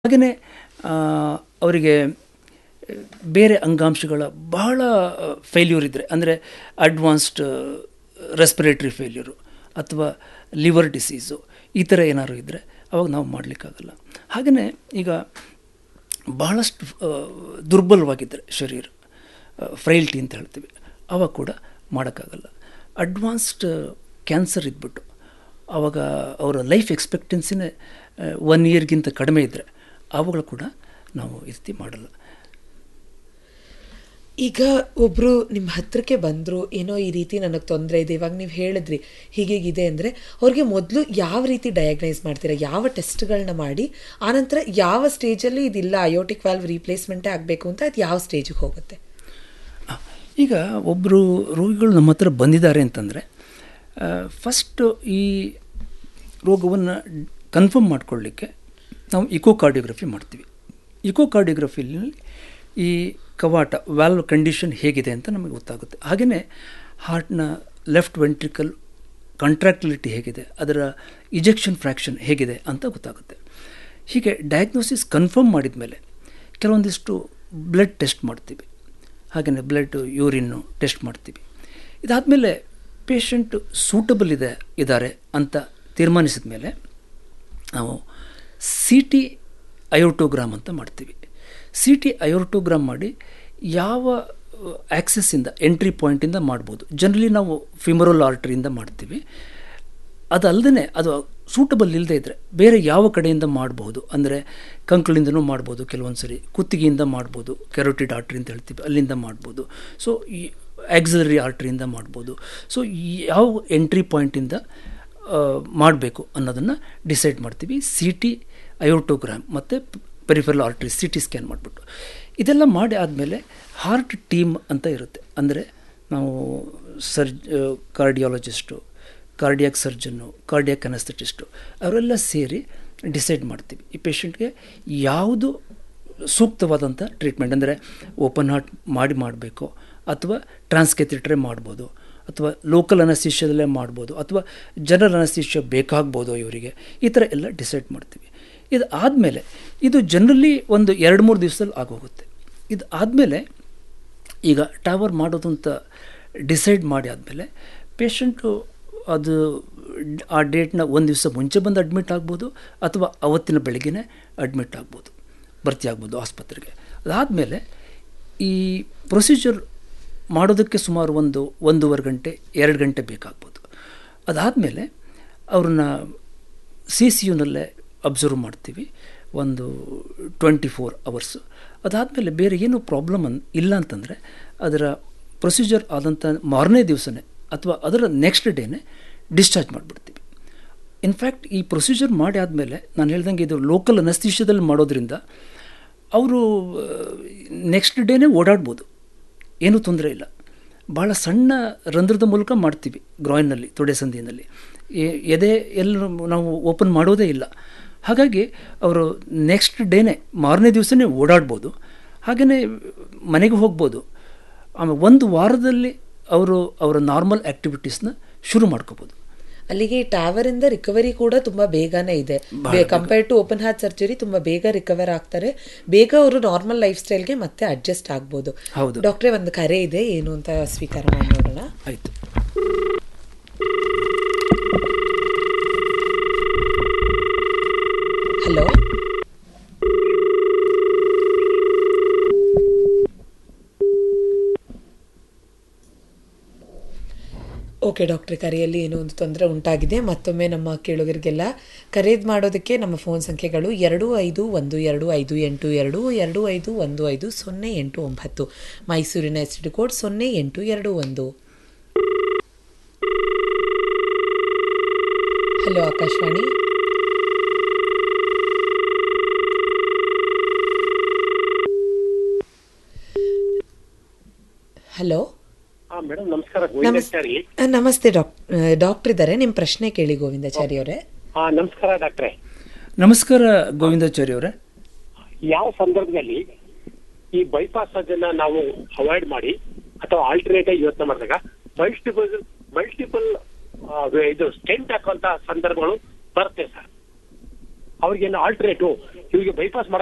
ಹಾಗೆಯೇ ಅವರಿಗೆ ಬೇರೆ ಅಂಗಾಂಶಗಳ ಬಹಳ ಫೇಲ್ಯೂರ್ ಇದ್ದರೆ ಅಂದರೆ ಅಡ್ವಾನ್ಸ್ಡ್ ರೆಸ್ಪಿರೇಟ್ರಿ ಫೇಲ್ಯೂರು ಅಥವಾ ಲಿವರ್ ಡಿಸೀಸು ಈ ಥರ ಏನಾದ್ರು ಇದ್ದರೆ ಅವಾಗ ನಾವು ಮಾಡಲಿಕ್ಕಾಗಲ್ಲ ಹಾಗೆಯೇ ಈಗ ಬಹಳಷ್ಟು ದುರ್ಬಲವಾಗಿದ್ದರೆ ಶರೀರ ಫ್ರೈಲ್ಟಿ ಅಂತ ಹೇಳ್ತೀವಿ ಅವಾಗ ಕೂಡ ಮಾಡೋಕ್ಕಾಗಲ್ಲ ಅಡ್ವಾನ್ಸ್ಡ್ ಕ್ಯಾನ್ಸರ್ ಇದ್ಬಿಟ್ಟು ಆವಾಗ ಅವರ ಲೈಫ್ ಎಕ್ಸ್ಪೆಕ್ಟೆನ್ಸಿನೇ ಒನ್ ಇಯರ್ಗಿಂತ ಕಡಿಮೆ ಇದ್ದರೆ ಅವುಗಳು ಕೂಡ ನಾವು ಈ ರೀತಿ ಮಾಡಲ್ಲ ಈಗ ಒಬ್ಬರು ನಿಮ್ಮ ಹತ್ರಕ್ಕೆ ಬಂದರು ಏನೋ ಈ ರೀತಿ ನನಗೆ ತೊಂದರೆ ಇದೆ ಇವಾಗ ನೀವು ಹೇಳಿದ್ರಿ ಹೀಗೀಗಿದೆ ಅಂದರೆ ಅವ್ರಿಗೆ ಮೊದಲು ಯಾವ ರೀತಿ ಡಯಾಗ್ನೈಸ್ ಮಾಡ್ತೀರಾ ಯಾವ ಟೆಸ್ಟ್ಗಳನ್ನ ಮಾಡಿ ಆನಂತರ ಯಾವ ಸ್ಟೇಜಲ್ಲಿ ಇದಿಲ್ಲ ಅಯೋಟಿಕ್ ವ್ಯಾಲ್ವ್ ರೀಪ್ಲೇಸ್ಮೆಂಟೇ ಆಗಬೇಕು ಅಂತ ಅದು ಯಾವ ಸ್ಟೇಜಿಗೆ ಹೋಗುತ್ತೆ ಈಗ ಒಬ್ಬರು ರೋಗಿಗಳು ನಮ್ಮ ಹತ್ರ ಬಂದಿದ್ದಾರೆ ಅಂತಂದರೆ ಫಸ್ಟು ಈ ರೋಗವನ್ನು ಕನ್ಫರ್ಮ್ ಮಾಡ್ಕೊಳ್ಳಿಕ್ಕೆ ನಾವು ಇಕೋಕಾರ್ಡಿಯೋಗ್ರಫಿ ಮಾಡ್ತೀವಿ ಇಕೋಕಾರ್ಡಿಯೋಗ್ರಫಿಲಿ ಈ ಕವಾಟ ವ್ಯಾಲ್ವ್ ಕಂಡೀಷನ್ ಹೇಗಿದೆ ಅಂತ ನಮಗೆ ಗೊತ್ತಾಗುತ್ತೆ ಹಾಗೆಯೇ ಹಾರ್ಟ್ನ ಲೆಫ್ಟ್ ವೆಂಟ್ರಿಕಲ್ ಕಾಂಟ್ರಾಕ್ಟಿಲಿಟಿ ಹೇಗಿದೆ ಅದರ ಇಜೆಕ್ಷನ್ ಫ್ರ್ಯಾಕ್ಷನ್ ಹೇಗಿದೆ ಅಂತ ಗೊತ್ತಾಗುತ್ತೆ ಹೀಗೆ ಡಯಾಗ್ನೋಸಿಸ್ ಕನ್ಫರ್ಮ್ ಮಾಡಿದ ಮೇಲೆ ಕೆಲವೊಂದಿಷ್ಟು ಬ್ಲಡ್ ಟೆಸ್ಟ್ ಮಾಡ್ತೀವಿ ಹಾಗೆಯೇ ಬ್ಲಡ್ ಯೂರಿನ್ನು ಟೆಸ್ಟ್ ಮಾಡ್ತೀವಿ ಇದಾದಮೇಲೆ ಪೇಷಂಟು ಸೂಟಬಲ್ ಇದೆ ಇದ್ದಾರೆ ಅಂತ ತೀರ್ಮಾನಿಸಿದ ಮೇಲೆ ನಾವು ಸಿ ಟಿ ಅಯೋಟೋಗ್ರಾಮ್ ಅಂತ ಮಾಡ್ತೀವಿ ಸಿ ಟಿ ಅಯೋಟೋಗ್ರಾಮ್ ಮಾಡಿ ಯಾವ ಆ್ಯಕ್ಸಸ್ಸಿಂದ ಎಂಟ್ರಿ ಪಾಯಿಂಟಿಂದ ಮಾಡ್ಬೋದು ಜನರಲಿ ನಾವು ಫಿಮರೋಲ್ ಆರ್ಟ್ರಿಯಿಂದ ಮಾಡ್ತೀವಿ ಅದಲ್ಲದೆ ಅದು ಸೂಟಬಲ್ ಇಲ್ಲದೆ ಇದ್ದರೆ ಬೇರೆ ಯಾವ ಕಡೆಯಿಂದ ಮಾಡ್ಬೋದು ಅಂದರೆ ಕಂಕಳಿಂದನೂ ಮಾಡ್ಬೋದು ಕೆಲವೊಂದು ಸರಿ ಕುತ್ತಿಗೆಯಿಂದ ಮಾಡ್ಬೋದು ಕೆರೋಟಿಡ್ ಆರ್ಟ್ರಿ ಅಂತ ಹೇಳ್ತೀವಿ ಅಲ್ಲಿಂದ ಮಾಡ್ಬೋದು ಸೊ ಈ ಆಕ್ಸಿಲರಿ ಆರ್ಟ್ರಿಯಿಂದ ಮಾಡ್ಬೋದು ಸೊ ಯಾವ ಎಂಟ್ರಿ ಪಾಯಿಂಟಿಂದ ಮಾಡಬೇಕು ಅನ್ನೋದನ್ನು ಡಿಸೈಡ್ ಮಾಡ್ತೀವಿ ಸಿ ಟಿ ಅಯೋಟೋಗ್ರಾಮ್ ಮತ್ತು peripheral artery C T scan ಮಾಡಿಬಿಟ್ಟು ಇದೆಲ್ಲ ಮಾಡಿ ಆದಮೇಲೆ ಹಾರ್ಟ್ ಟೀಮ್ ಅಂತ ಇರುತ್ತೆ ಅಂದರೆ ನಾವು ಸರ್ಜ್ cardiologist cardiac surgeon cardiac anaesthetist ಅವರೆಲ್ಲ ಸೇರಿ ಡಿಸೈಡ್ ಮಾಡ್ತೀವಿ ಈ ಪೇಷಂಟ್ಗೆ ಯಾವುದು ಸೂಕ್ತವಾದಂಥ ಟ್ರೀಟ್ಮೆಂಟ್ ಅಂದರೆ ಓಪನ್ ಹಾರ್ಟ್ ಮಾಡಿ ಮಾಡಬೇಕು ಅಥವಾ ಟ್ರಾನ್ಸ್ಕೆಥಿಟ್ರೆ ಮಾಡ್ಬೋದು ಅಥವಾ ಲೋಕಲ್ ಅನಸ್ತಿಷ್ಯದಲ್ಲೇ ಮಾಡ್ಬೋದು ಅಥವಾ ಜನರಲ್ ಅನಸ್ತಿಷ್ಯ ಬೇಕಾಗ್ಬೋದು ಇವರಿಗೆ ಈ ಥರ ಎಲ್ಲ ಡಿಸೈಡ್ ಮಾಡ್ತೀವಿ ಇದು ಆದಮೇಲೆ ಇದು ಜನರಲಿ ಒಂದು ಎರಡು ಮೂರು ದಿವಸದಲ್ಲಿ ಆಗೋಗುತ್ತೆ ಇದು ಆದಮೇಲೆ ಈಗ ಟವರ್ ಮಾಡೋದು ಅಂತ ಡಿಸೈಡ್ ಮಾಡಿ ಆದಮೇಲೆ ಪೇಷಂಟು ಅದು ಆ ಡೇಟ್ನ ಒಂದು ದಿವಸ ಮುಂಚೆ ಬಂದು ಅಡ್ಮಿಟ್ ಆಗ್ಬೋದು ಅಥವಾ ಅವತ್ತಿನ ಬೆಳಗ್ಗೆನೇ ಅಡ್ಮಿಟ್ ಆಗ್ಬೋದು ಭರ್ತಿ ಆಗ್ಬೋದು ಆಸ್ಪತ್ರೆಗೆ ಅದಾದಮೇಲೆ ಈ ಪ್ರೊಸೀಜರ್ ಮಾಡೋದಕ್ಕೆ ಸುಮಾರು ಒಂದು ಒಂದೂವರೆ ಗಂಟೆ ಎರಡು ಗಂಟೆ ಬೇಕಾಗ್ಬೋದು ಅದಾದಮೇಲೆ ಅವ್ರನ್ನ ಸಿ ಸಿ ಯುನಲ್ಲೇ ಅಬ್ಸರ್ವ್ ಮಾಡ್ತೀವಿ ಒಂದು ಟ್ವೆಂಟಿ ಫೋರ್ ಅವರ್ಸು ಅದಾದಮೇಲೆ ಬೇರೆ ಏನೂ ಪ್ರಾಬ್ಲಮ್ ಅನ್ ಇಲ್ಲ ಅಂತಂದರೆ ಅದರ ಪ್ರೊಸೀಜರ್ ಆದಂಥ ಮಾರನೇ ದಿವಸನೇ ಅಥವಾ ಅದರ ನೆಕ್ಸ್ಟ್ ಡೇನೇ ಡಿಸ್ಚಾರ್ಜ್ ಮಾಡಿಬಿಡ್ತೀವಿ ಇನ್ಫ್ಯಾಕ್ಟ್ ಈ ಪ್ರೊಸೀಜರ್ ಮಾಡಿ ಆದಮೇಲೆ ನಾನು ಹೇಳ್ದಂಗೆ ಇದು ಲೋಕಲ್ ಅನಸ್ತಿಷ್ಯದಲ್ಲಿ ಮಾಡೋದ್ರಿಂದ ಅವರು ನೆಕ್ಸ್ಟ್ ಡೇನೇ ಓಡಾಡ್ಬೋದು ಏನೂ ತೊಂದರೆ ಇಲ್ಲ ಭಾಳ ಸಣ್ಣ ರಂಧ್ರದ ಮೂಲಕ ಮಾಡ್ತೀವಿ ಗ್ರಾಯಿನಲ್ಲಿ ತೊಡೆ ಸಂದಿನಲ್ಲಿ ಎದೆ ಎಲ್ಲ ನಾವು ಓಪನ್ ಮಾಡೋದೇ ಇಲ್ಲ ಹಾಗಾಗಿ ಅವರು ನೆಕ್ಸ್ಟ್ ಡೇನೇ ಮಾರನೇ ದಿವಸನೇ ಓಡಾಡ್ಬೋದು ಹಾಗೆಯೇ ಮನೆಗೆ ಹೋಗ್ಬೋದು ಆಮೇಲೆ ಒಂದು ವಾರದಲ್ಲಿ ಅವರು ಅವರ ನಾರ್ಮಲ್ ಆ್ಯಕ್ಟಿವಿಟೀಸ್ನ ಶುರು ಮಾಡ್ಕೋಬೋದು ಅಲ್ಲಿಗೆ ಈ ಟಾವರಿಂದ ರಿಕವರಿ ಕೂಡ ತುಂಬಾ ಬೇಗನೆ ಇದೆ compare to open heart surgery ತುಂಬಾ ಬೇಗ ರಿಕವರ್ ಆಗ್ತಾರೆ ಬೇಗ ಅವರು ನಾರ್ಮಲ್ ಲೈಫ್ ಸ್ಟೈಲ್ಗೆ ಮತ್ತೆ ಅಡ್ಜಸ್ಟ್ ಆಗ್ಬೋದು ಹೌದು ಡಾಕ್ಟ್ರೇ ಒಂದು ಕರೆ ಇದೆ ಏನು ಅಂತ ಸ್ವೀಕಾರ ಮಾಡಿ ನೋಡೋಣ ಆಯಿತು ಹಲೋ ಓಕೆ ಡಾಕ್ಟ್ರೆ ಕರೆಯಲ್ಲಿ ಏನೋ ಒಂದು ತೊಂದರೆ ಉಂಟಾಗಿದೆ ಮತ್ತೊಮ್ಮೆ ನಮ್ಮ ಕೇಳುಗರಿಗೆಲ್ಲ ಕರೆದು ಮಾಡೋದಕ್ಕೆ ನಮ್ಮ ಫೋನ್ ಸಂಖ್ಯೆಗಳು ಎರಡು ಐದು ಒಂದು ಎರಡು ಐದು ಎಂಟು ಎರಡು ಎರಡು ಐದು ಒಂದು ಐದು ಸೊನ್ನೆ ಎಂಟು ಒಂಬತ್ತು ಮೈಸೂರಿನ ಎಸ್ ಡಿ ಕೋಡ್ ಸೊನ್ನೆ ಎಂಟು ಎರಡು ಒಂದು ಹಲೋ ಆಕಾಶವಾಣಿ ಹಲೋ ಮೇಡಮ್ ನಮಸ್ಕಾರ ಗೋವಿಂದಾಚಾರಿ ಆ, ನಮಸ್ತೆ ಡಾಕ್ ಡಾಕ್ಟರ್ ಇದ್ದಾರೆ ನಿಮ್ಮ ಪ್ರಶ್ನೆ ಕೇಳಿ ಗೋವಿಂದಾಚಾರಿ ಅವರೇ ಹಾ ನಮಸ್ಕಾರ ಡಾಕ್ಟ್ರೆ ನಮಸ್ಕಾರ ಗೋವಿಂದಾಚಾರ್ಯ ಅವರೇ ಯಾವ ಸಂದರ್ಭದಲ್ಲಿ ಈ ಬೈಪಾಸ್ ಅದನ್ನ ನಾವು ಅವಾಯ್ಡ್ ಮಾಡಿ ಅಥವಾ ಆಲ್ಟರ್ನೇಟ್ ಆಗಿ ಯೋಚನೆ ಮಾಡಿದಾಗ ಮಲ್ಟಿಪಲ್ ಮಲ್ಟಿಪಲ್ ಇದು ಸ್ಟೆಂಟ್ ಹಾಕುವಂತ ಸಂದರ್ಭಗಳು ಬರುತ್ತೆ ಸರ್ ಅವ್ರಿಗೆ ಆಲ್ಟರ್ನೇಟಿವ್ ಇವ್ರಿಗೆ ಬೈಪಾಸ್